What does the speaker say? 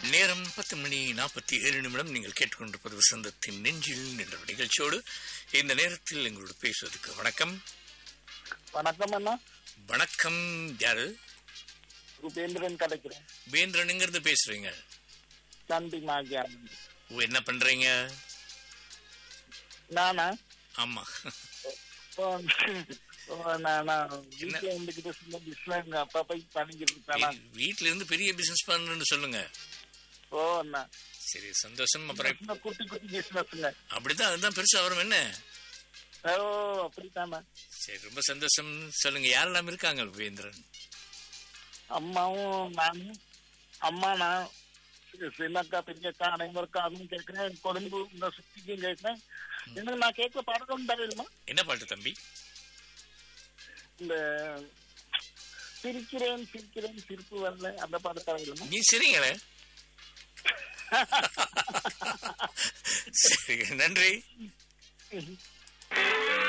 நேரம் பத்து மணி நாற்பத்தி ஏழு நிமிடம் நீங்கள் கேட்டுக்கொண்டிருப்பது வசந்தத்தின் நெஞ்சில் என்ற நிகழ்ச்சியோடு இந்த நேரத்தில் எங்களோடு பேசுவதற்கு வணக்கம் வணக்கம் அண்ணா வணக்கம் யாரு உபேந்திரன் கிடைக்கிறேன் வேந்திரன் எங்கிருந்து பேசுறீங்க நன்றி மாகியா ஓ என்ன பண்றீங்க நானா ஆமா ஓ, ஓ, நான் நான் வீட்டுல இருந்துகிட்டு சின்ன பிசினஸ் அப்பா போய் பண்ணிக்கிட்டு இருப்பேனா வீ- வீட்ல இருந்து பெரிய பிசினஸ் பண்ணணும்னு சொல்லுங்க ஓ அண்ணா சரி சந்தோஷம் அப்புறம் சின்ன குட்டி குட்டி பிசினஸ்ங்க அப்படிதான் அதுதான் பெருசா வரும் என்ன ஓ அப்படித்தானா சரி ரொம்ப சந்தோஷம் சொல்லுங்க யாரெல்லாம் இருக்காங்க வேந்திரன் அம்மாவும் நானும் அம்மா நான் சி- சின்னக்கா பெரியக்கா அனைவருக்கும் அதுவும் கேட்கிறேன் கொழும்பு இந்த சுத்திக்கும் கேட்கிறேன் எனக்கு நான் கேட்க பாடலும் தரணுமா என்ன பாட்டு தம்பி இந்த சிரிக்கிறேன் சிரிக்கிறேன் சிரிப்பு வரல அந்த பாட்டு தரணுமா நீ சரிங்களே சரி நன்றி